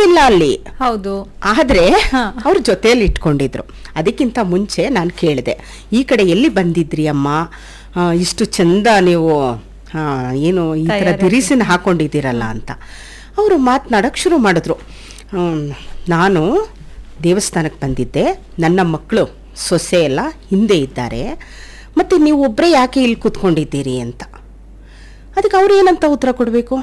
ಇಲ್ಲ ಅಲ್ಲಿ ಹೌದು ಆದ್ರೆ ಹಾ. ಅವ್ರ ಜೊತೆಯಲ್ಲಿ ಇಟ್ಕೊಂಡಿದ್ರು ಅದಕ್ಕಿಂತ ಮುಂಚೆ ನಾನು ಕೇಳಿದೆ ಈ ಕಡೆ ಎಲ್ಲಿ ಬಂದಿದ್ರಿ ಅಮ್ಮ ಆ, ಇಷ್ಟು ಚಂದ ನೀವು ಆ, ಏನು ಈ ತರ ತಯಾರಾಗಿ. ದಿರಿಸಿನ ಹಾಕೊಂಡಿದ್ದೀರಲ್ಲ ಅಂತ ಅವರು ಮಾತನಾಡಕ್ ಶುರು ಮಾಡಿದ್ರು ಹ್ಮ್, ನಾನು ದೇವಸ್ಥಾನಕ್ಕೆ ಬಂದಿದ್ದೆ ನನ್ನ ಮಕ್ಕಳು ಸೊಸೆ ಎಲ್ಲ ಹಿಂದೆ ಇದ್ದಾರೆ ಮತ್ತೆ ನೀವು ಒಬ್ಬರೇ ಯಾಕೆ ಇಲ್ಲಿ ಕೂತ್ಕೊಂಡಿದ್ದೀರಿ ಅಂತ ಅದಕ್ಕೆ ಅವ್ರು ಏನಂತ ಉತ್ತರ ಕೊಡಬೇಕು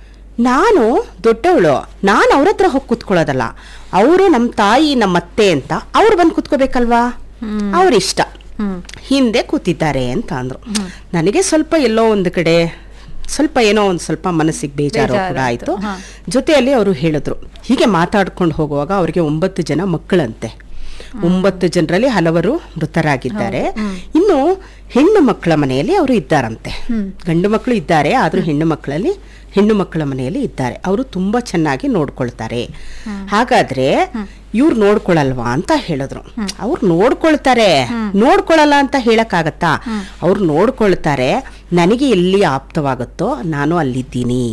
ನಾನು ದೊಡ್ಡವಳು ನಾನು ಅವ್ರ ಹತ್ರ ಹೋಗಿ ಕೂತ್ಕೊಳ್ಳೋದಲ್ಲ ಅವರು ನಮ್ಮ ತಾಯಿ ನಮ್ಮ ಅತ್ತೆ ಅಂತ ಅವ್ರು ಬಂದು ಕೂತ್ಕೋಬೇಕಲ್ವಾ ಅವ್ರ ಇಷ್ಟ ಹ್ಮ್ ಹಿಂದೆ ಕೂತಿದ್ದಾರೆ ಅಂತ ಅಂದ್ರು ನನಗೆ ಸ್ವಲ್ಪ ಎಲ್ಲೋ ಒಂದು ಕಡೆ ಸ್ವಲ್ಪ ಏನೋ ಒಂದು ಸ್ವಲ್ಪ ಮನಸ್ಸಿಗೆ ಬೇಜಾರು ಕೂಡ ಬೇಜಾರಾಯ್ತು, ಆಯ್ತು ಹಾ. ಜೊತೆಯಲ್ಲಿ ಅವರು ಹೇಳಿದ್ರು ಹೀಗೆ ಮಾತಾಡ್ಕೊಂಡು ಹೋಗುವಾಗ ಅವರಿಗೆ ಒಂಬತ್ತು ಜನ ಮಕ್ಕಳಂತೆ ಒಂಬತ್ತು ಜನರಲ್ಲಿ ಹಲವರು ಮೃತರಾಗಿದ್ದಾರೆ ಇನ್ನು ಹೆಣ್ಣು ಮಕ್ಕಳ ಮನೆಯಲ್ಲಿ ಅವರು ಇದ್ದಾರಂತೆ ಗಂಡು ಮಕ್ಕಳು ಇದ್ದಾರೆ ಆದ್ರೂ ಹೆಣ್ಣು ಮಕ್ಕಳಲ್ಲಿ ಹೆಣ್ಣು ಮಕ್ಕಳ ಮನೆಯಲ್ಲಿ ಇದ್ದಾರೆ ಅವರು ತುಂಬಾ ಚೆನ್ನಾಗಿ ನೋಡ್ಕೊಳ್ತಾರೆ ಹಾಗಾದ್ರೆ ಇವ್ರು ನೋಡ್ಕೊಳಲ್ವಾ ಅಂತ ಹೇಳಿದ್ರು ಅವ್ರು ನೋಡ್ಕೊಳ್ತಾರೆ ನೋಡ್ಕೊಳಲ್ಲ ಅಂತ ಹೇಳಕ್ಕಾಗತ್ತಾ ಅವ್ರು ನೋಡ್ಕೊಳ್ತಾರೆ ನನಗೆ ಎಲ್ಲಿ ಆಪ್ತವಾಗುತ್ತೋ ನಾನು ಅಲ್ಲಿದ್ದೀನಿ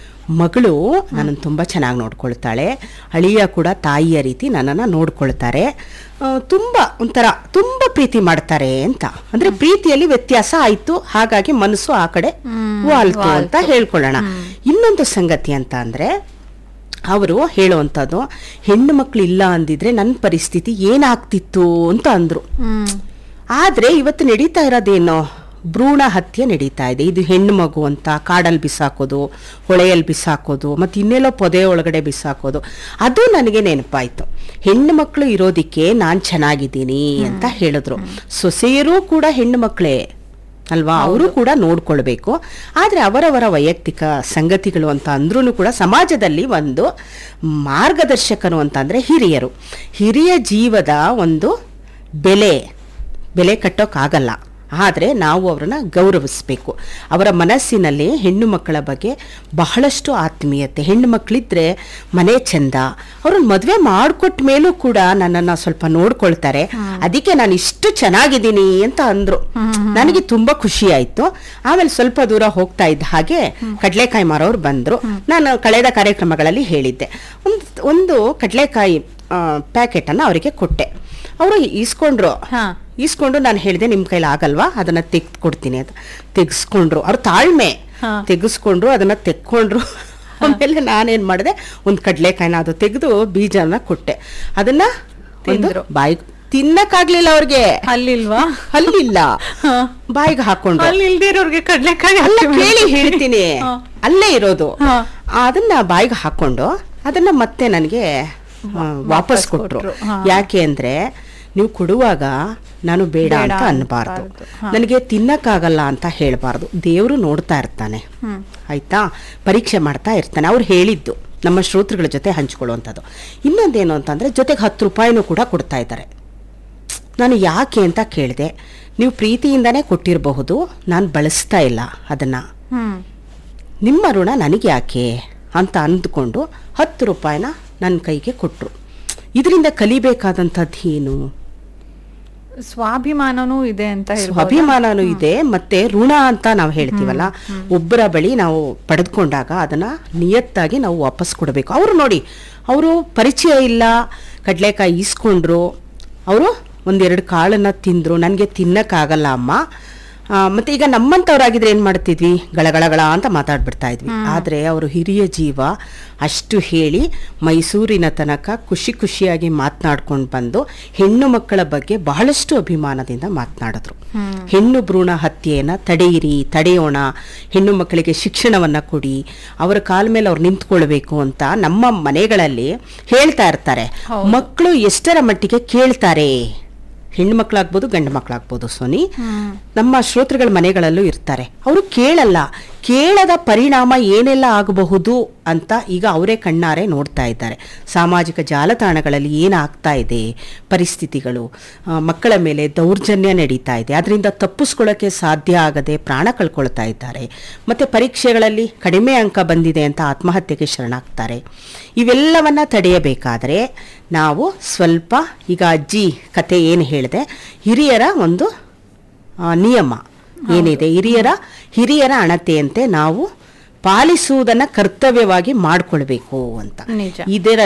ಮಗಳು ನನ್ನನ್ನು ತುಂಬ ಚೆನ್ನಾಗಿ ನೋಡ್ಕೊಳ್ತಾಳೆ ಅಳಿಯ ಕೂಡ ತಾಯಿಯ ರೀತಿ ನನ್ನನ್ನು ನೋಡ್ಕೊಳ್ತಾರೆ ಆ, ತುಂಬ ಒಂಥರ ತುಂಬ ಪ್ರೀತಿ ಮಾಡ್ತಾರೆ ಅಂತ ಅಂದ್ರೆ ಪ್ರೀತಿಯಲ್ಲಿ ವ್ಯತ್ಯಾಸ ಆಯ್ತು ಹಾಗಾಗಿ ಮನಸ್ಸು ಆ ಕಡೆ ವಾಲ್ತು ಅಂತ ಹೇಳ್ಕೊಳ್ಳೋಣ ಇನ್ನೊಂದು ಸಂಗತಿ ಅಂತ ಅಂದ್ರೆ ಅವರು ಹೇಳುವಂಥದ್ದು ಹೆಣ್ಣು ಮಕ್ಕಳು ಇಲ್ಲ ಅಂದಿದ್ರೆ ನನ್ನ ಪರಿಸ್ಥಿತಿ ಏನಾಗ್ತಿತ್ತು ಅಂತ ಅಂದ್ರು ಹ್ಮ್ ಆದ್ರೆ ಇವತ್ತು ನಡೀತಾ ಇರೋದೇನೋ ಭ್ರೂಣ ಹತ್ಯೆ ನಡೀತಾ ಇದೆ ಇದು ಹೆಣ್ಣು ಮಗು ಅಂತ ಕಾಡಲ್ಲಿ ಬಿಸಾಕೋದು ಹೊಳೆಯಲ್ಲಿ ಬಿಸಾಕೋದು ಮತ್ತೆ ಇನ್ನೆಲ್ಲೋ ಪೊದೆ ಒಳಗಡೆ ಬಿಸಾಕೋದು ಅದು ನನಗೆ ನೆನಪಾಯ್ತು ಹೆಣ್ಣು ಮಕ್ಕಳು ಇರೋದಿಕ್ಕೆ ನಾನು ಚೆನ್ನಾಗಿದ್ದೀನಿ ಅಂತ ಹೇಳಿದ್ರು ಸೊಸೆಯರು ಕೂಡ ಹೆಣ್ಣು ಮಕ್ಕಳೇ ಅಲ್ವಾ ಅವರು ಕೂಡ ನೋಡ್ಕೊಳ್ಬೇಕು ಆದ್ರೆ ಅವರವರ ವೈಯಕ್ತಿಕ ಸಂಗತಿಗಳು ಅಂತ ಅಂದ್ರೂ ಕೂಡ ಸಮಾಜದಲ್ಲಿ ಒಂದು ಮಾರ್ಗದರ್ಶಕರು ಅಂತಂದ್ರೆ ಹಿರಿಯರು ಹಿರಿಯ ಜೀವದ ಒಂದು ಬೆಲೆ ಬೆಲೆ ಕಟ್ಟೋಕ್ಕಾಗಲ್ಲ ಆದರೆ ನಾವು ಅವರನ್ನ ಗೌರವಿಸಬೇಕು ಅವರ ಮನಸ್ಸಿನಲ್ಲಿ ಹೆಣ್ಣು ಮಕ್ಕಳ ಬಗ್ಗೆ ಬಹಳಷ್ಟು ಆತ್ಮೀಯತೆ ಹೆಣ್ಣು ಮಕ್ಕಳಿದ್ರೆ ಮನೆ ಚಂದ ಅವ್ರನ್ನ ಮದುವೆ ಮಾಡಿಕೊಟ್ಟ ಮೇಲೂ ಕೂಡ ನನ್ನನ್ನು ಸ್ವಲ್ಪ ನೋಡ್ಕೊಳ್ತಾರೆ ಅದಕ್ಕೆ ನಾನು ಇಷ್ಟು ಚೆನ್ನಾಗಿದ್ದೀನಿ ಅಂತ ಅಂದ್ರು ನನಗೆ ತುಂಬಾ ಖುಷಿ ಆಯ್ತು ಆಮೇಲೆ ಸ್ವಲ್ಪ ದೂರ ಹೋಗ್ತಾ ಇದ್ದ ಹಾಗೆ ಕಡಲೆಕಾಯಿ ಮಾರೋರು ಬಂದ್ರು ನಾನು ಕಳೆದ ಕಾರ್ಯಕ್ರಮಗಳಲ್ಲಿ ಹೇಳಿದ್ದೆ ಒಂದು ಒಂದು ಕಡಲೆಕಾಯಿ ಪ್ಯಾಕೆಟ್ ಅನ್ನ ಅವರಿಗೆ ಕೊಟ್ಟೆ ಅವರು ಈಸ್ಕೊಂಡ್ರು ಹಾ. ಈಸ್ಕೊಂಡು ನಾನು ಹೇಳಿದೆ ನಿಮ್ಮ ಕೈಲಿ ಆಗಲ್ವಾ ಅದನ್ನ ತೆಗ್ದು ಕೊಡ್ತೀನಿ ಅಂತ ತೆಗೆಸ್ಕೊಂಡ್ರು ಅವ್ರ ತಾಳ್ಮೆ ಹಾ. ತೆಗೆಸ್ಕೊಂಡ್ರು ಅದನ್ನ ತೆಕ್ಕೊಂಡ್ರು ಆಮೇಲೆ ನಾನೇನ್ ಮಾಡಿದೆ ಒಂದು ಕಡಲೆಕಾಯಿನ ಅದು ತೆಗೆದು ಬೀಜನ ಕೊಟ್ಟೆ ಅದನ್ನ ಒಂದು ತಿಂದ್ರು. ಬಾಯಿ ತಿನ್ನಕ್ಕಾಗ್ಲಿಲ್ಲ ಅವ್ರಿಗೆ ಅಲ್ಲಿಲ್ವಾ ಅಲ್ಲಿಲ್ಲ ಹಾ. ಬಾಯಿಗೆ ಹಾಕೊಂಡ್ರು ಅಲ್ಲಿ ಇಲ್ದಿರೋರ್ಗೆ ಕಡ್ಲೆಕಾಯಿ ಅಲ್ಲ ಹಾಕಿ ಕೇಳಿ ಹೇಳ್ತೀನಿ ಹಾ. ಅಲ್ಲೇ ಇರೋದು ಹಾ. ಅದನ್ನ ಬಾಯಿಗೆ ಹಾಕೊಂಡು ಅದನ್ನ ಮತ್ತೆ ನನಗೆ ವಾಪಸ್ ಕೊಟ್ರು ಕೊಟ್ರು. ಹಾ. ಯಾಕೆ ಅಂದ್ರೆ ನೀವು ಕೊಡುವಾಗ ನಾನು ಬೇಡ ಬೇಡ ಅಂತ ಅನ್ಬಾರ್ದು ಅನ್ಬಾರ್ದು. ಹಾ. ನನಗೆ ತಿನ್ನಕ್ಕಾಗಲ್ಲ ಅಂತ ಹೇಳ್ಬಾರ್ದು ದೇವರು ನೋಡ್ತಾ ಇರ್ತಾನೆ ಹ್ಮ್. ಆಯ್ತಾ ಪರೀಕ್ಷೆ ಮಾಡ್ತಾ ಇರ್ತಾನೆ ಅವ್ರು ಹೇಳಿದ್ದು ನಮ್ಮ ಶ್ರೋತೃಗಳ ಜೊತೆ ಹಂಚ್ಕೊಳ್ಳುವಂಥದ್ದು ಇನ್ನೊಂದೇನು ಅಂತಂದ್ರೆ ಜೊತೆಗೆ ಹತ್ತು ರೂಪಾಯಿನೂ ಕೂಡ ಕೊಡ್ತಾ ಇದ್ದಾರೆ ನಾನು ಯಾಕೆ ಅಂತ ಕೇಳಿದೆ ನೀವು ಪ್ರೀತಿಯಿಂದನೇ ಕೊಟ್ಟಿರಬಹುದು ನಾನು ಬಳಸ್ತಾ ಇಲ್ಲ ಅದನ್ನ ಹ್ಮ್ ನಿಮ್ಮ ಋಣ ನನಗೆ ಯಾಕೆ ಅಂತ ಅಂದ್ಕೊಂಡು ಹತ್ತು ರೂಪಾಯಿನ ನನ್ನ ಕೈಗೆ ಕೊಟ್ಟರು ಇದರಿಂದ ಕಲಿಬೇಕಾದಂಥದ್ದು ಏನು ಸ್ವಾಭಿಮಾನನೂ ಇದೆ ಅಂತ ಹೇಳ್ಬೋದಾ? ಸ್ವಾಭಿಮಾನನೂ ಇದೆ ಮತ್ತೆ ಋಣ ಅಂತ ನಾವು ಹೇಳ್ತೀವಲ್ಲ ಒಬ್ಬರ ಬಳಿ ನಾವು ಪಡೆದುಕೊಂಡಾಗ ಅದನ್ನ ನಿಯತ್ತಾಗಿ ನಾವು ವಾಪಸ್ ಕೊಡಬೇಕು ಅವರು ನೋಡಿ ಅವರು ಪರಿಚಯ ಇಲ್ಲ ಕಡಲೆಕಾಯಿ ಈಸ್ಕೊಂಡ್ರು ಅವರು ಒಂದೆರಡು ಕಾಳನ್ನ ತಿಂದ್ರು ನನಗೆ ತಿನ್ನಕ್ಕಾಗಲ್ಲ ಅಮ್ಮ ಆ, ಮತ್ತೆ ಈಗ ನಮ್ಮಂಥವ್ರಾಗಿದ್ರೆ ಏನು ಮಾಡ್ತಿದ್ವಿ ಗಳಗಳಗಳ ಅಂತ ಮಾತಾಡ್ಬಿಡ್ತಾ ಇದ್ವಿ ಆದರೆ ಅವರು ಹಿರಿಯ ಜೀವ ಅಷ್ಟು ಹೇಳಿ ಮೈಸೂರಿನ ತನಕ ಖುಷಿ ಖುಷಿಯಾಗಿ ಮಾತನಾಡ್ಕೊಂಡು ಬಂದು ಹೆಣ್ಣು ಮಕ್ಕಳ ಬಗ್ಗೆ ಬಹಳಷ್ಟು ಅಭಿಮಾನದಿಂದ ಮಾತನಾಡಿದ್ರು ಹೆಣ್ಣು ಭ್ರೂಣ ಹತ್ಯೆಯನ್ನ ತಡೆಯಿರಿ ತಡೆಯೋಣ ಹೆಣ್ಣು ಮಕ್ಕಳಿಗೆ ಶಿಕ್ಷಣವನ್ನ ಕೊಡಿ ಅವರ ಕಾಲ ಮೇಲೆ ಅವ್ರು ನಿಂತ್ಕೊಳ್ಬೇಕು ಅಂತ ನಮ್ಮ ಮನೆಗಳಲ್ಲಿ ಹೇಳ್ತಾ ಇರ್ತಾರೆ ಮಕ್ಕಳು ಎಷ್ಟರ ಮಟ್ಟಿಗೆ ಕೇಳ್ತಾರೆ ಹೆಣ್ಣು ಮಕ್ಕಳಾಗ್ಬೋದು ಗಂಡು ಮಕ್ಕಳಾಗ್ಬೋದು ಸೋನಿ ನಮ್ಮ ಶ್ರೋತೃಗಳ ಮನೆಗಳಲ್ಲೂ ಇರ್ತಾರೆ ಅವರು ಕೇಳಲ್ಲ ಕೇಳದ ಪರಿಣಾಮ ಏನೆಲ್ಲ ಆಗಬಹುದು ಅಂತ ಈಗ ಅವರೇ ಕಣ್ಣಾರೆ ನೋಡ್ತಾ ಇದ್ದಾರೆ ಸಾಮಾಜಿಕ ಜಾಲತಾಣಗಳಲ್ಲಿ ಏನಾಗ್ತಾ ಇದೆ ಪರಿಸ್ಥಿತಿಗಳು ಆ, ಮಕ್ಕಳ ಮೇಲೆ ದೌರ್ಜನ್ಯ ನಡೀತಾ ಇದೆ ಅದರಿಂದ ತಪ್ಪಿಸ್ಕೊಳ್ಳೋಕ್ಕೆ ಸಾಧ್ಯ ಆಗದೆ ಪ್ರಾಣ ಕಳ್ಕೊಳ್ತಾ ಇದ್ದಾರೆ ಮತ್ತೆ ಪರೀಕ್ಷೆಗಳಲ್ಲಿ ಕಡಿಮೆ ಅಂಕ ಬಂದಿದೆ ಅಂತ ಆತ್ಮಹತ್ಯೆಗೆ ಶರಣಾಗ್ತಾರೆ ಇವೆಲ್ಲವನ್ನ ತಡೆಯಬೇಕಾದರೆ ನಾವು ಸ್ವಲ್ಪ ಈಗ ಅಜ್ಜಿ ಕತೆ ಏನು ಹೇಳಿದೆ ಹಿರಿಯರ ಒಂದು ಆ, ನಿಯಮ ಏನಿದೆ ಹಿರಿಯರ ಹಿರಿಯರ ಅಣತೆಯಂತೆ ನಾವು ಪಾಲಿಸುವುದನ್ನ ಕರ್ತವ್ಯವಾಗಿ ಮಾಡ್ಕೊಳ್ಬೇಕು ಅಂತ ನಿಜ. ಇದರ